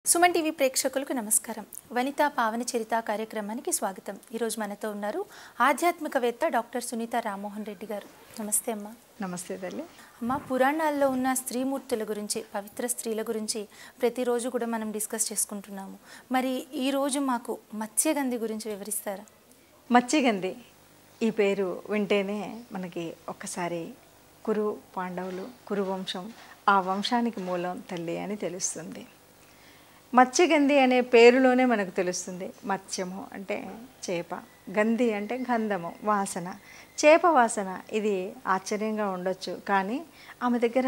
Suman TV ప్రేక్షకులకు నమస్కారం వనితా పావన చరిత కార్యక్రమానికి స్వాగతం ఈరోజు మనతో ఉన్నారు ఆధ్యాత్మికవేత్త డాక్టర్ సునీత రామ్మోహన్ రెడ్డి గారు నమస్తే అమ్మ నమస్తే తల్లి అమ్మ పురాణాల్లో ఉన్న స్త్రీమూర్తుల గురించి పవిత్ర స్త్రీల గురించి ప్రతిరోజు కూడా మనం డిస్కస్ చేసుకుంటున్నాము మరి ఈరోజు మాకు మత్స్యగంధి గురించి వివరిస్తారా మత్స్యగంధి ఈ పేరు వింటేనే మనకి ఒక్కసారి కురు పాండవులు కురు వంశం ఆ వంశానికి మూలం తల్లి అని తెలుస్తుంది మత్స్యగంధి అనే పేరులోనే మనకు తెలుస్తుంది మత్స్యము అంటే చేప గంధి అంటే గంధము వాసన చేప వాసన ఇది ఆశ్చర్యంగా ఉండొచ్చు కానీ ఆమె దగ్గర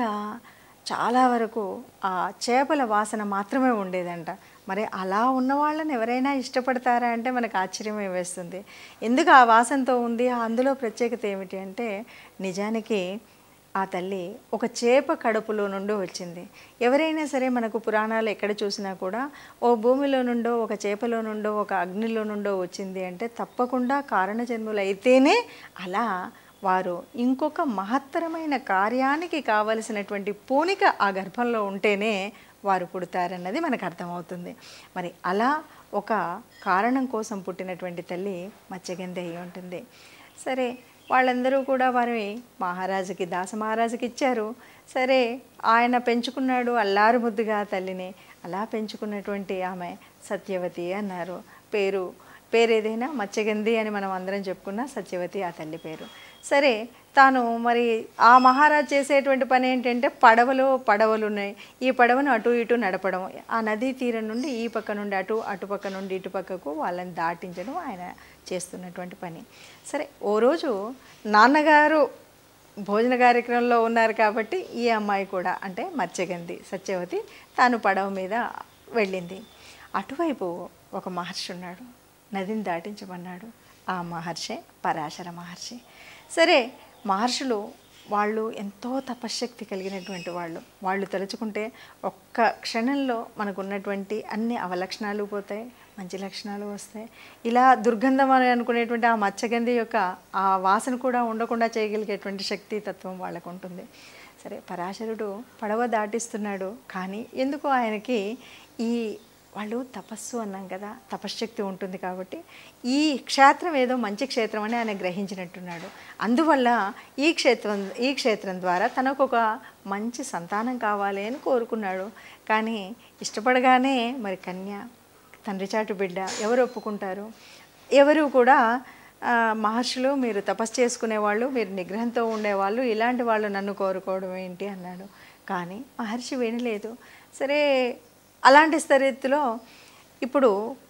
చాలా వరకు ఆ చేపల వాసన మాత్రమే ఉండేదంట మరి అలా ఉన్న వాళ్ళని ఎవరైనా ఇష్టపడతారా అంటే మనకు ఆశ్చర్యమే వేస్తుంది ఎందుకు ఆ వాసనతో ఉంది అందులో ప్రత్యేకత ఏమిటి అంటే నిజానికి ఆ తల్లి ఒక చేప కడుపులో నుండి వచ్చింది ఎవరైనా సరే మనకు పురాణాలు ఎక్కడ చూసినా కూడా ఓ భూమిలో నుండో ఒక చేపలో నుండో ఒక అగ్నిలో నుండో వచ్చింది అంటే తప్పకుండా కారణజన్ములు అయితేనే అలా వారు ఇంకొక మహత్తరమైన కార్యానికి కావలసినటువంటి పూనిక ఆ గర్భంలో ఉంటేనే వారు పుడతారన్నది మనకు అర్థమవుతుంది మరి అలా ఒక కారణం కోసం పుట్టినటువంటి తల్లి మత్స్యగంధి అయి ఉంటుంది సరే వాళ్ళందరూ కూడా వారి మహారాజుకి దాస మహారాజుకి ఇచ్చారు సరే ఆయన పెంచుకున్నాడు అల్లారు ముద్దుగా తల్లిని అలా పెంచుకున్నటువంటి ఆమె సత్యవతి అన్నారు పేరు పేరు ఏదైనా మత్స్యగంధి అని మనం అందరం చెప్పుకున్న సత్యవతి ఆ తల్లి పేరు సరే తాను మరి ఆ మహారాజ్ చేసేటువంటి పని ఏంటంటే పడవలో పడవలు ఉన్నాయి ఈ పడవను అటు ఇటు నడపడం ఆ నదీ తీరం నుండి ఈ పక్క నుండి అటు అటు పక్క నుండి ఇటు పక్కకు వాళ్ళని దాటించడం ఆయన చేస్తున్నటువంటి పని సరే ఓ రోజు నాన్నగారు భోజన కార్యక్రమంలో ఉన్నారు కాబట్టి ఈ అమ్మాయి కూడా అంటే మత్స్యగంధి సత్యవతి తాను పడవ మీద వెళ్ళింది అటువైపు ఒక మహర్షి ఉన్నాడు నదిని దాటించమన్నాడు ఆ మహర్షే పరాశర మహర్షి సరే మహర్షులు వాళ్ళు ఎంతో తపశ్శక్తి కలిగినటువంటి వాళ్ళు వాళ్ళు తలుచుకుంటే ఒక్క క్షణంలో మనకు ఉన్నటువంటి అన్ని అవలక్షణాలు పోతాయి మంచి లక్షణాలు వస్తాయి ఇలా దుర్గంధం అని అనుకునేటువంటి ఆ మత్స్యగంధి యొక్క ఆ వాసన కూడా ఉండకుండా చేయగలిగేటువంటి శక్తి తత్వం వాళ్ళకు ఉంటుంది సరే పరాశరుడు పడవ దాటిస్తున్నాడు కానీ ఎందుకు ఆయనకి ఈ వాళ్ళు తపస్సు అన్నాం కదా తపశ్శక్తి ఉంటుంది కాబట్టి ఈ క్షేత్రం ఏదో మంచి క్షేత్రం అని ఆయన గ్రహించినట్టున్నాడు అందువల్ల ఈ క్షేత్రం ఈ క్షేత్రం ద్వారా తనకు ఒక మంచి సంతానం కావాలి అని కోరుకున్నాడు కానీ ఇష్టపడగానే మరి కన్య తండ్రి చాటు బిడ్డ ఎవరు ఒప్పుకుంటారు ఎవరు కూడా ఆ, మహర్షులు మీరు తపస్సు చేసుకునేవాళ్ళు మీరు నిగ్రహంతో ఉండేవాళ్ళు ఇలాంటి వాళ్ళు నన్ను కోరుకోవడం ఏంటి అన్నాడు కానీ మహర్షి వినలేదు సరే అలాంటి స్థితిలో ఇప్పుడు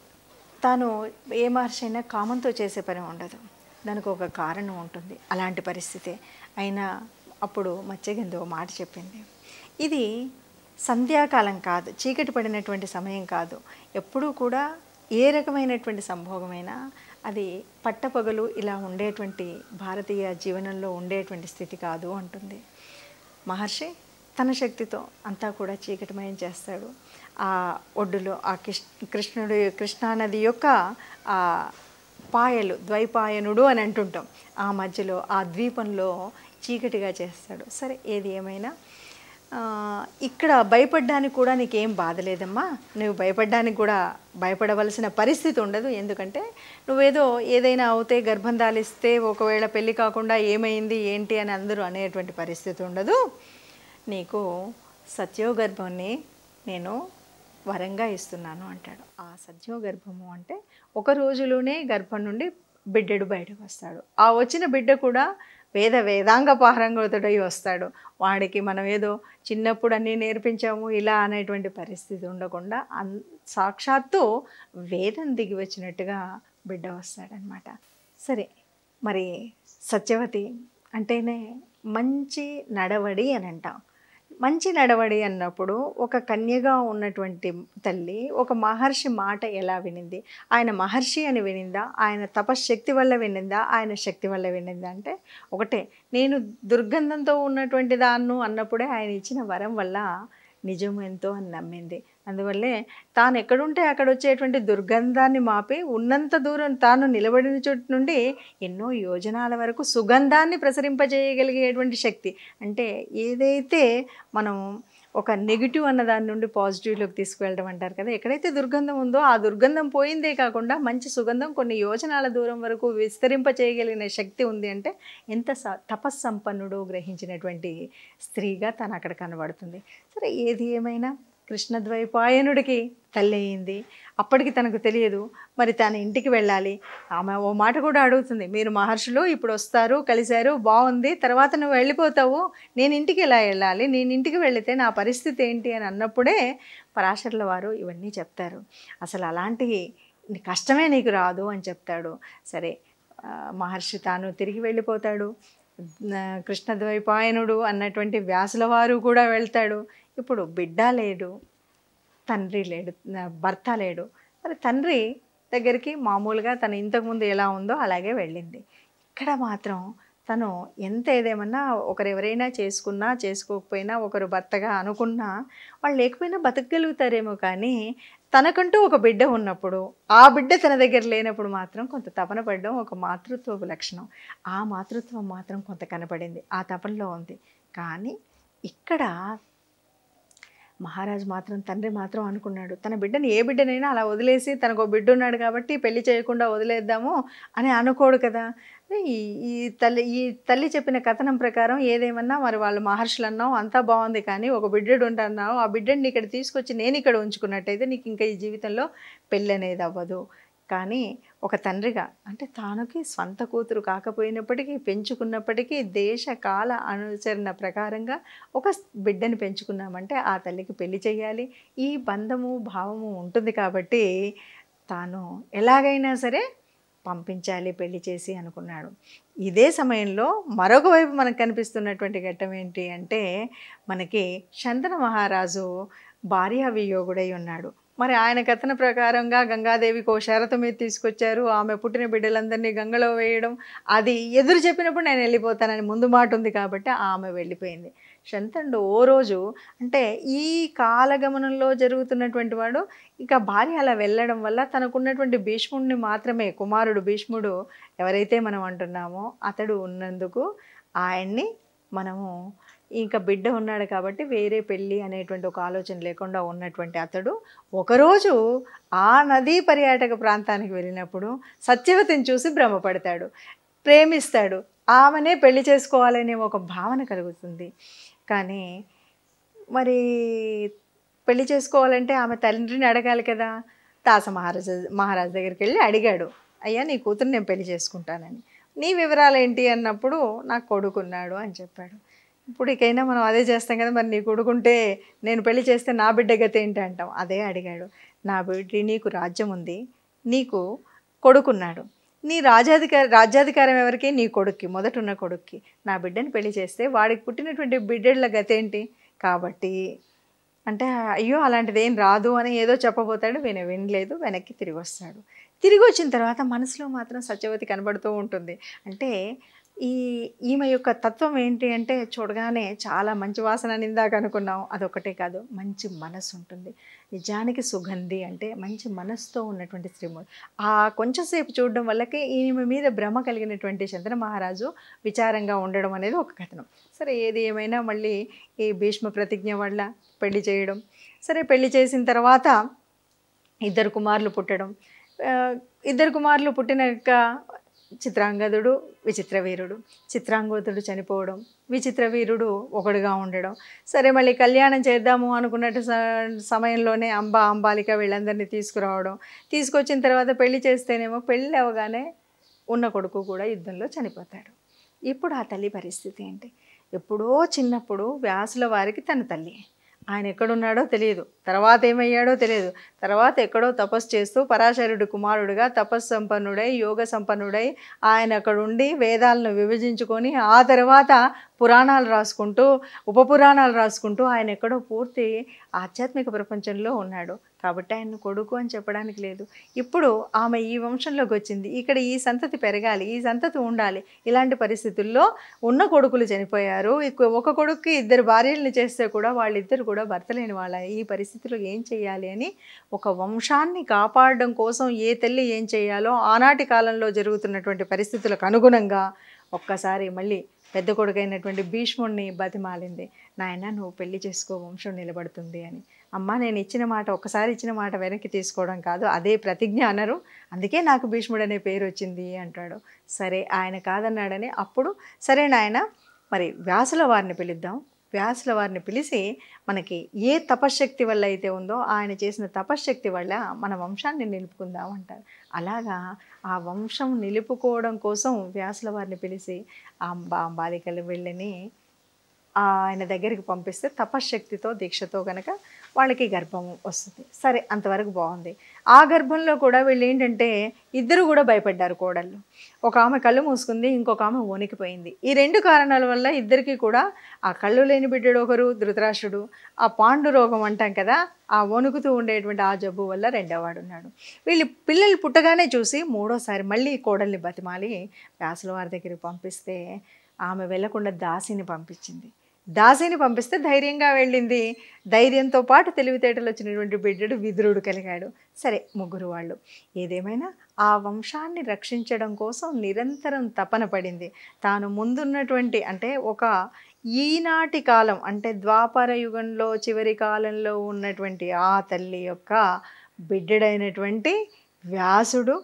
తాను ఏ మహర్షి అయినా కామంతో చేసే పని ఉండదు దానికి ఒక కారణం ఉంటుంది అలాంటి పరిస్థితి అయినా అప్పుడు మత్స్యగంధి ఒక మాట చెప్పింది ఇది సంధ్యాకాలం కాదు చీకటి పడినటువంటి సమయం కాదు ఎప్పుడూ కూడా ఏ రకమైనటువంటి సంభోగమైనా అది పట్టపగలు ఇలా ఉండేటువంటి భారతీయ జీవనంలో ఉండేటువంటి స్థితి కాదు అంటుంది మహర్షి తన శక్తితో అంతా కూడా చీకటిమయం చేస్తాడు ఆ ఒడ్డులో ఆ కృష్ కృష్ణుడు కృష్ణానది యొక్క ఆ పాయలు ద్వైపాయనుడు అని అంటుంటాం ఆ మధ్యలో ఆ ద్వీపంలో చీకటిగా చేస్తాడు సరే ఏది ఏమైనా ఆ, ఇక్కడ భయపడ్డానికి కూడా నీకేం బాధ లేదమ్మా నువ్వు భయపడ్డానికి కూడా భయపడవలసిన పరిస్థితి ఉండదు ఎందుకంటే నువ్వేదో ఏదైనా అవుతే గర్భం దాలిస్తే ఒకవేళ పెళ్ళి కాకుండా ఏమైంది ఏంటి అని అందరూ అనేటువంటి పరిస్థితి ఉండదు నీకు సత్యోగర్భాన్ని నేను వరంగా ఇస్తున్నాను అంటాడు ఆ సత్యోగర్భము అంటే ఒక రోజులోనే గర్భం నుండి బిడ్డడు బయటకు వస్తాడు ఆ వచ్చిన బిడ్డ కూడా వేద వేదాంగ పారంగతుడై వస్తాడు వాడికి మనం ఏదో చిన్నప్పుడు అన్నీ నేర్పించాము ఇలా అనేటువంటి పరిస్థితి ఉండకుండా అన్ సాక్షాత్తు వేదం దిగి వచ్చినట్టుగా బిడ్డ వస్తాడనమాట సరే మరి సత్యవతి అంటేనే మంచి నడవడి అని అంటాం మంచి నడవడి అన్నప్పుడు ఒక కన్యగా ఉన్నటువంటి తల్లి ఒక మహర్షి మాట ఎలా వినింది ఆయన మహర్షి అని వినిందా ఆయన తపశ్శక్తి వల్ల వినిందా ఆయన శక్తి వల్ల వినిందా అంటే ఒకటే నేను దుర్గంధంతో ఉన్నటువంటి దాన్ను అన్నప్పుడే ఆయన ఇచ్చిన వరం వల్ల నిజం ఎంతో అని నమ్మింది అందువల్లే తాను ఎక్కడుంటే అక్కడ వచ్చేటువంటి దుర్గంధాన్ని మాపి ఉన్నంత దూరం తాను నిలబడిన చోటు నుండి ఎన్నో యోజనాల వరకు సుగంధాన్ని ప్రసరింపజేయగలిగేటువంటి శక్తి అంటే ఏదైతే మనం ఒక నెగిటివ్ అన్న దాని నుండి పాజిటివ్లోకి తీసుకువెళ్ళడం అంటారు కదా ఎక్కడైతే దుర్గంధం ఉందో ఆ దుర్గంధం పోయిందే కాకుండా మంచి సుగంధం కొన్ని యోజనాల దూరం వరకు విస్తరింప చేయగలిగిన శక్తి ఉంది అంటే ఎంత స తపస్సంపన్నుడు గ్రహించినటువంటి స్త్రీగా తను అక్కడ కనబడుతుంది సరే ఏది ఏమైనా కృష్ణద్వైపాయనుడికి తల్లి అయింది అప్పటికి తనకు తెలియదు మరి తన ఇంటికి వెళ్ళాలి ఆమె ఓ మాట కూడా అడుగుతుంది మీరు మహర్షులు ఇప్పుడు వస్తారు కలిశారు బాగుంది తర్వాత నువ్వు వెళ్ళిపోతావు నేను ఇంటికి ఎలా వెళ్ళాలి నేను ఇంటికి వెళితే నా పరిస్థితి ఏంటి అని అన్నప్పుడే పరాశరుల వారు ఇవన్నీ చెప్తారు అసలు అలాంటి కష్టమే నీకు రాదు అని చెప్తాడు సరే ఆ, మహర్షి తాను తిరిగి వెళ్ళిపోతాడు ఆ, కృష్ణద్వైపాయనుడు అన్నటువంటి వ్యాసుల వారు కూడా వెళ్తాడు ఇప్పుడు బిడ్డ లేడు తండ్రి లేడు నా భర్త లేడు మరి తండ్రి దగ్గరికి మామూలుగా తను ఇంతకుముందు ఎలా ఉందో అలాగే వెళ్ళింది ఇక్కడ మాత్రం తను ఎంత ఏదేమన్నా ఒకరు ఎవరైనా చేసుకున్నా చేసుకోకపోయినా ఒకరు భర్తగా అనుకున్నా వాళ్ళు లేకపోయినా బతకగలుగుతారేమో కానీ తనకంటూ ఒక బిడ్డ ఉన్నప్పుడు ఆ బిడ్డ తన దగ్గర లేనప్పుడు మాత్రం కొంత తపన పడడం ఒక మాతృత్వపు లక్షణం ఆ మాతృత్వం మాత్రం కొంత కనపడింది ఆ తపనలో ఉంది కానీ ఇక్కడ మహారాజు మాత్రం తండ్రి మాత్రం అనుకున్నాడు తన బిడ్డని ఏ బిడ్డనైనా అలా వదిలేసి తనకు ఒక బిడ్డ ఉన్నాడు కాబట్టి పెళ్లి చేయకుండా వదిలేద్దాము అని అనుకోడు కదా ఈ ఈ తల్లి ఈ తల్లి చెప్పిన కథనం ప్రకారం ఏదేమన్నా మరి వాళ్ళు మహర్షులు అన్నావు అంతా బాగుంది కానీ ఒక బిడ్డడు ఉంటున్నావు ఆ బిడ్డని ఇక్కడ తీసుకొచ్చి నేను ఇక్కడ ఉంచుకున్నట్టయితే నీకు ఇంకా ఈ జీవితంలో పెళ్ళి అనేది అవ్వదు కానీ ఒక తండ్రిగా అంటే తానుకి స్వంత కూతురు కాకపోయినప్పటికీ పెంచుకున్నప్పటికీ దేశ కాల అనుసరణ ప్రకారంగా ఒక బిడ్డని పెంచుకున్నామంటే ఆ తల్లికి పెళ్లి చేయాలి ఈ బంధము భావము ఉంటుంది కాబట్టి తాను ఎలాగైనా సరే పంపించాలి పెళ్లి చేసి అనుకున్నాడు ఇదే సమయంలో మరొక వైపు మనకు కనిపిస్తున్నటువంటి ఘట్టం ఏంటి అంటే మనకి శంతన మహారాజు భార్యా వియోగుడై ఉన్నాడు మరి ఆయన కథన ప్రకారంగా గంగాదేవికి ఓ షరత మీద తీసుకొచ్చారు ఆమె పుట్టిన బిడ్డలందరినీ గంగలో వేయడం అది ఎదురు చెప్పినప్పుడు నేను వెళ్ళిపోతానని ముందు మాట ఉంది కాబట్టి ఆమె వెళ్ళిపోయింది శంతండు ఓ రోజు అంటే ఈ కాలగమనంలో జరుగుతున్నటువంటి వాడు ఇక భార్య అలా వెళ్ళడం వల్ల తనకున్నటువంటి భీష్ముడిని మాత్రమే కుమారుడు భీష్ముడు ఎవరైతే మనం అంటున్నామో అతడు ఉన్నందుకు ఆయన్ని మనము ఇంకా బిడ్డ ఉన్నాడు కాబట్టి వేరే పెళ్ళి అనేటువంటి ఒక ఆలోచన లేకుండా ఉన్నటువంటి అతడు ఒకరోజు ఆ నదీ పర్యాటక ప్రాంతానికి వెళ్ళినప్పుడు సత్యవతిని చూసి భ్రమపడతాడు ప్రేమిస్తాడు ఆమెనే పెళ్లి చేసుకోవాలనే ఒక భావన కలుగుతుంది కానీ మరి పెళ్లి చేసుకోవాలంటే ఆమె తండ్రిని అడగాలి కదా దాస మహారాజు మహారాజు దగ్గరికి వెళ్ళి అడిగాడు అయ్యా నీ కూతురు నేను పెళ్లి చేసుకుంటానని నీ వివరాలు ఏంటి అన్నప్పుడు నాకు కొడుకున్నాడు అని చెప్పాడు ఇప్పుడు ఇకైనా మనం అదే చేస్తాం కదా మరి నీ కొడుకుంటే నేను పెళ్లి చేస్తే నా బిడ్డ గతి ఏంటి అంటాం అదే అడిగాడు నా బిడ్డ నీకు రాజ్యం ఉంది నీకు కొడుకున్నాడు నీ రాజాధికార రాజ్యాధికారం ఎవరికి నీ కొడుక్కి మొదట ఉన్న కొడుక్కి నా బిడ్డని పెళ్లి చేస్తే వాడికి పుట్టినటువంటి బిడ్డల గతి ఏంటి కాబట్టి అంటే అయ్యో అలాంటిది ఏం రాదు అని ఏదో చెప్పబోతాడు విన వినలేదు వెనక్కి తిరిగి వస్తాడు తిరిగి వచ్చిన తర్వాత మనసులో మాత్రం సత్యవతి కనబడుతూ ఉంటుంది అంటే ఈ ఈమె యొక్క తత్వం ఏంటి అంటే చూడగానే చాలా మంచి వాసన అని ఇందాక అనుకున్నాం అదొకటే కాదు మంచి మనసు ఉంటుంది నిజానికి సుగంధి అంటే మంచి మనసుతో ఉన్నటువంటి స్త్రీమూర్తి ఆ కొంచెంసేపు చూడడం వల్లకే ఈమె మీద భ్రమ కలిగినటువంటి చంద్ర మహారాజు విచారంగా ఉండడం అనేది ఒక కథనం సరే ఏది ఏమైనా మళ్ళీ ఈ భీష్మ ప్రతిజ్ఞ వల్ల పెళ్లి చేయడం సరే పెళ్లి చేసిన తర్వాత ఇద్దరు కుమారులు పుట్టడం ఆ, ఇద్దరు కుమారులు పుట్టినాక చిత్రాంగదుడు విచిత్రవీరుడు చిత్రాంగదుడు చనిపోవడం విచిత్రవీరుడు ఒకడుగా ఉండడం సరే మళ్ళీ కళ్యాణం చేద్దాము అనుకున్నట్టు స- సమయంలోనే అంబ అంబాలిక వీళ్ళందరినీ తీసుకురావడం తీసుకొచ్చిన తర్వాత పెళ్లి చేస్తేనేమో పెళ్ళి అవగానే ఉన్న కొడుకు కూడా యుద్ధంలో చనిపోతాడు ఇప్పుడు ఆ తల్లి పరిస్థితి ఏంటి ఎప్పుడో చిన్నప్పుడు వ్యాసుల వారికి తన తల్లి ఆయన ఎక్కడున్నాడో తెలియదు తర్వాత ఏమయ్యాడో తెలియదు తర్వాత ఎక్కడో తపస్సు చేస్తూ పరాశరుడి కుమారుడిగా తపస్సు సంపన్నుడై యోగ సంపన్నుడై ఆయన అక్కడ ఉండి వేదాలను విభజించుకొని ఆ తర్వాత పురాణాలు రాసుకుంటూ ఉపపురాణాలు రాసుకుంటూ ఆయన ఎక్కడో పూర్తి ఆధ్యాత్మిక ప్రపంచంలో ఉన్నాడు కాబట్టి ఆయన కొడుకు అని చెప్పడానికి లేదు ఇప్పుడు ఆమె ఈ వంశంలోకి వచ్చింది ఇక్కడ ఈ సంతతి పెరగాలి ఈ సంతతి ఉండాలి ఇలాంటి పరిస్థితుల్లో ఉన్న కొడుకులు చనిపోయారు ఇక ఒక కొడుక్కి ఇద్దరు భార్యల్ని చేస్తే కూడా వాళ్ళిద్దరు కూడా భర్త లేని వాళ్ళ ఈ పరిస్థితిలో ఏం చేయాలి అని ఒక వంశాన్ని కాపాడడం కోసం ఏ తల్లి ఏం చేయాలో ఆనాటి కాలంలో జరుగుతున్నటువంటి పరిస్థితులకు అనుగుణంగా ఒక్కసారి మళ్ళీ పెద్ద కొడుకైనటువంటి భీష్ముడిని బతిమాలింది నాయన నువ్వు పెళ్లి చేసుకో వంశం నిలబడుతుంది అని అమ్మ నేను ఇచ్చిన మాట ఒకసారి ఇచ్చిన మాట వెనక్కి తీసుకోవడం కాదు అదే ప్రతిజ్ఞ అనరు అందుకే నాకు భీష్ముడు అనే పేరు వచ్చింది అంటాడు సరే ఆయన కాదన్నాడని అప్పుడు సరే నాయన మరి వ్యాసుల వారిని పిలుద్దాం వ్యాసుల వారిని పిలిచి మనకి ఏ తపశ్శక్తి వల్ల అయితే ఉందో ఆయన చేసిన తపశ్శక్తి వల్ల మన వంశాన్ని నిలుపుకుందాం అంటారు అలాగా ఆ వంశం నిలుపుకోవడం కోసం వ్యాసుల వారిని పిలిచి ఆ బా బాలికలు వెళ్ళని ఆయన దగ్గరికి పంపిస్తే తపశ్శక్తితో దీక్షతో కనుక వాళ్ళకి గర్భం వస్తుంది సరే అంతవరకు బాగుంది ఆ గర్భంలో కూడా వీళ్ళు ఏంటంటే ఇద్దరు కూడా భయపడ్డారు కోడళ్ళు ఒక ఆమె కళ్ళు మూసుకుంది ఇంకొక ఆమె వణికిపోయింది ఈ రెండు కారణాల వల్ల ఇద్దరికి కూడా ఆ కళ్ళు లేని బిడ్డడు ఒకరు ధృతరాష్ట్రుడు ఆ పాండు రోగం అంటాం కదా ఆ వణుకుతూ ఉండేటువంటి ఆ జబ్బు వల్ల రెండోవాడు ఉన్నాడు వీళ్ళు పిల్లలు పుట్టగానే చూసి మూడోసారి మళ్ళీ కోడల్ని బతిమాలి వ్యాసుల వారి దగ్గరికి పంపిస్తే ఆమె వెళ్లకుండా దాసిని పంపించింది దాసిని పంపిస్తే ధైర్యంగా వెళ్ళింది ధైర్యంతో పాటు తెలివితేటలు వచ్చినటువంటి బిడ్డడు విదురుడు కలిగాడు సరే ముగ్గురు వాళ్ళు ఏదేమైనా ఆ వంశాన్ని రక్షించడం కోసం నిరంతరం తపన పడింది తాను ముందున్నటువంటి అంటే ఒక ఈనాటి కాలం అంటే ద్వాపర యుగంలో చివరి కాలంలో ఉన్నటువంటి ఆ తల్లి యొక్క బిడ్డడైనటువంటి వ్యాసుడు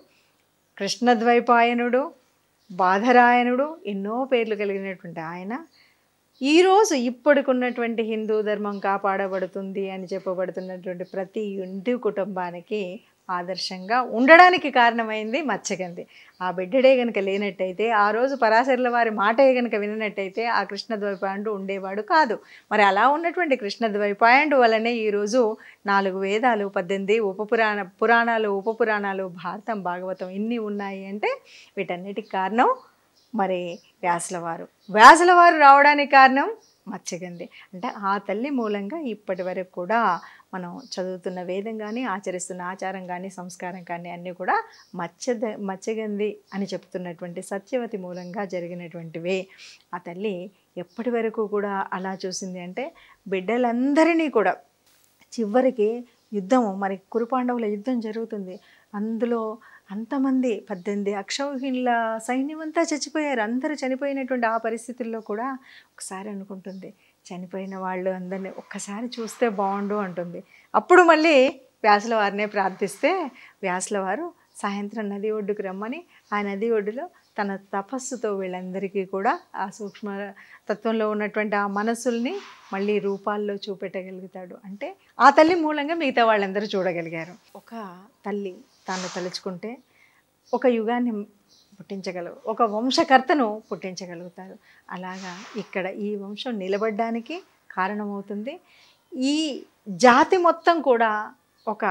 కృష్ణద్వైపాయనుడు బాధరాయణుడు ఎన్నో పేర్లు కలిగినటువంటి ఆయన ఈరోజు ఇప్పటికున్నటువంటి హిందూ ధర్మం కాపాడబడుతుంది అని చెప్పబడుతున్నటువంటి ప్రతి ఇంటి కుటుంబానికి ఆదర్శంగా ఉండడానికి కారణమైంది మత్స్యగంధి ఆ బిడ్డడే గనుక లేనట్టయితే ఆ రోజు పరాశరుల వారి మాటే గనుక వినట్టయితే ఆ కృష్ణద్వైపాయుడు ఉండేవాడు కాదు మరి అలా ఉన్నటువంటి కృష్ణద్వైపాయుడు వలనే ఈరోజు నాలుగు వేదాలు పద్దెనిమిది ఉపపురాణ పురాణాలు ఉపపురాణాలు భారతం భాగవతం ఇన్ని ఉన్నాయి అంటే వీటన్నిటికి కారణం మరి వ్యాసుల వారు వ్యాసుల వారు రావడానికి కారణం మత్స్యగంధి అంటే ఆ తల్లి మూలంగా ఇప్పటి వరకు కూడా మనం చదువుతున్న వేదం కానీ ఆచరిస్తున్న ఆచారం కానీ సంస్కారం కానీ అన్నీ కూడా మత్స్య మత్స్యగంధి అని చెప్తున్నటువంటి సత్యవతి మూలంగా జరిగినటువంటివే ఆ తల్లి ఎప్పటి వరకు కూడా అలా చూసింది అంటే బిడ్డలందరినీ కూడా చివరికి యుద్ధము మరి కురుపాండవుల యుద్ధం జరుగుతుంది అందులో అంతమంది పద్దెనిమిది అక్షౌహిణుల సైన్యం అంతా చచ్చిపోయారు అందరూ చనిపోయినటువంటి ఆ పరిస్థితుల్లో కూడా ఒకసారి అనుకుంటుంది చనిపోయిన వాళ్ళు అందరినీ ఒక్కసారి చూస్తే బాగుండు అంటుంది అప్పుడు మళ్ళీ వ్యాసుల వారినే ప్రార్థిస్తే వ్యాసుల వారు సాయంత్రం నది ఒడ్డుకు రమ్మని ఆ నది ఒడ్డులో తన తపస్సుతో వీళ్ళందరికీ కూడా ఆ సూక్ష్మ తత్వంలో ఉన్నటువంటి ఆ మనసుల్ని మళ్ళీ రూపాల్లో చూపెట్టగలుగుతాడు అంటే ఆ తల్లి మూలంగా మిగతా వాళ్ళందరూ చూడగలిగారు ఒక తల్లి తాను తలుచుకుంటే ఒక యుగాన్ని పుట్టించగలవు ఒక వంశకర్తను పుట్టించగలుగుతారు అలాగా ఇక్కడ ఈ వంశం నిలబడడానికి కారణమవుతుంది ఈ జాతి మొత్తం కూడా ఒక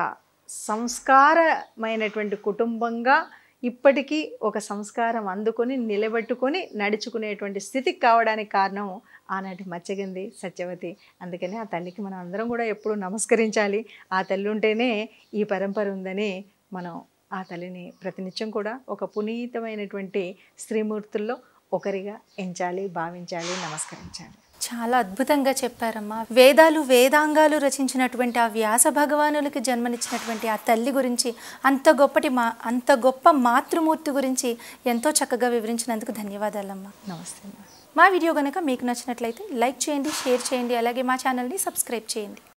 సంస్కారమైనటువంటి కుటుంబంగా ఇప్పటికీ ఒక సంస్కారం అందుకొని నిలబెట్టుకొని నడుచుకునేటువంటి స్థితికి కావడానికి కారణం ఆనాటి మత్స్యగంధి సత్యవతి అందుకని ఆ తల్లికి మనం అందరం కూడా ఎప్పుడు నమస్కరించాలి ఆ తల్లి ఉంటేనే ఈ పరంపర ఉందని మనం ఆ తల్లిని ప్రతినిత్యం కూడా ఒక పునీతమైనటువంటి స్త్రీమూర్తుల్లో ఒకరిగా ఎంచాలి భావించాలి నమస్కరించాలి చాలా అద్భుతంగా చెప్పారమ్మా వేదాలు వేదాంగాలు రచించినటువంటి ఆ వ్యాస భగవానులకి జన్మనిచ్చినటువంటి ఆ తల్లి గురించి అంత గొప్పటి మా అంత గొప్ప మాతృమూర్తి గురించి ఎంతో చక్కగా వివరించినందుకు ధన్యవాదాలమ్మా నమస్తే అమ్మా. మా వీడియో కనుక మీకు నచ్చినట్లయితే లైక్ చేయండి షేర్ చేయండి అలాగే మా ఛానల్ని సబ్స్క్రైబ్ చేయండి